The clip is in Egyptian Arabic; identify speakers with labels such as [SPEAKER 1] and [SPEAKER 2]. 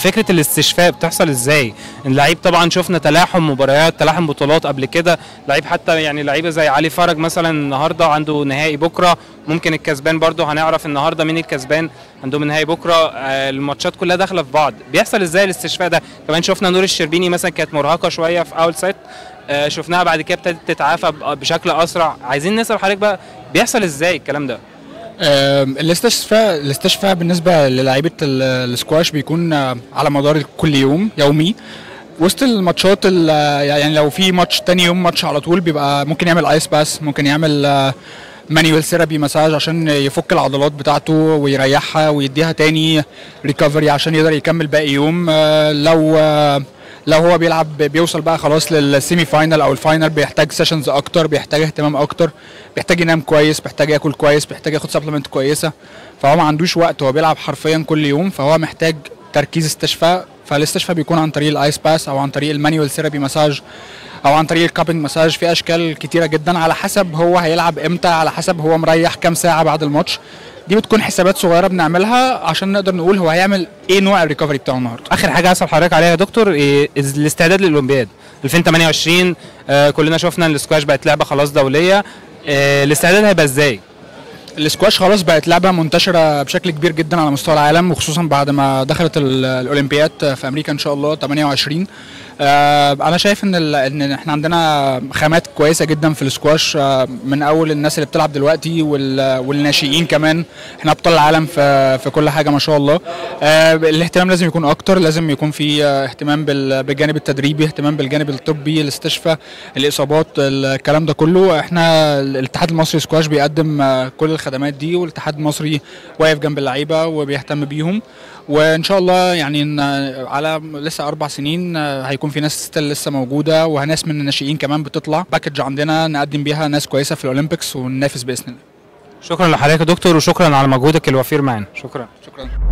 [SPEAKER 1] فكره الاستشفاء بتحصل ازاي اللعيب طبعا شفنا تلاحم مباريات تلاحم بطولات قبل كده لعيب حتى يعني لعيبه زي علي فرج مثلا النهارده عنده نهائي بكره ممكن الكسبان برده هنعرف النهارده مين الكسبان عندهم نهائي بكره آه، الماتشات كلها داخله في بعض بيحصل ازاي الاستشفاء ده كمان شفنا نور الشربيني مثلا كانت مرهقه شويه في اول سيت آه، شفناها بعد كده ابتدت تتعافى ب- بشكل اسرع عايزين نسال حضرتك بقى بيحصل ازاي الكلام ده
[SPEAKER 2] آم، الاستشفاء الاستشفاء بالنسبه للاعيبه ال- السكواش بيكون آه، على مدار كل يوم يومي وسط الماتشات ال- يعني لو في ماتش تاني يوم ماتش على طول بيبقى ممكن يعمل ايس باس ممكن يعمل مانيوال ثيرابي مساج عشان يفك العضلات بتاعته ويريحها ويديها تاني ريكفري عشان يقدر يكمل باقي يوم آه، لو آه، لو هو بيلعب بيوصل بقى خلاص للسيمي فاينل او الفاينل بيحتاج سيشنز اكتر بيحتاج اهتمام اكتر بيحتاج ينام كويس بيحتاج ياكل كويس بيحتاج ياخد سبلمنت كويسه فهو ما عندوش وقت هو بيلعب حرفيا كل يوم فهو محتاج تركيز استشفاء فالاستشفاء بيكون عن طريق الايس باس او عن طريق المانيوال ثيرابي مساج او عن طريق الكابنج مساج في اشكال كتيره جدا على حسب هو هيلعب امتى على حسب هو مريح كام ساعه بعد الماتش دي بتكون حسابات صغيره بنعملها عشان نقدر نقول هو هيعمل ايه نوع الريكفري بتاعه النهارده
[SPEAKER 1] اخر حاجه اسال حضرتك عليها يا دكتور إيه الاستعداد للاولمبياد 2028 آه كلنا شفنا ان السكواش بقت لعبه خلاص دوليه آه الاستعداد هيبقى ازاي
[SPEAKER 2] السكواش خلاص بقت لعبه منتشره بشكل كبير جدا على مستوى العالم وخصوصا بعد ما دخلت ال- الاولمبياد في امريكا ان شاء الله 28 آه، انا شايف ان ال- ان احنا عندنا خامات كويسه جدا في السكواش آه، من اول الناس اللي بتلعب دلوقتي وال- والناشئين كمان احنا ابطال العالم في في كل حاجه ما شاء الله آه، الاهتمام لازم يكون اكتر لازم يكون في آه، اهتمام بال- بالجانب التدريبي اهتمام بالجانب الطبي الاستشفاء الاصابات الكلام ده كله احنا الاتحاد المصري سكواش بيقدم آه، كل الخدمات دي والاتحاد المصري واقف جنب اللعيبه وبيهتم بيهم وان شاء الله يعني إن على لسه اربع سنين آه، هيكون في ناس ستيل لسه موجوده وناس من الناشئين كمان بتطلع باكج عندنا نقدم بيها ناس كويسه في الاولمبيكس وننافس باذن الله
[SPEAKER 1] شكرا لحضرتك يا دكتور وشكرا على مجهودك الوفير معانا شكرا
[SPEAKER 2] شكرا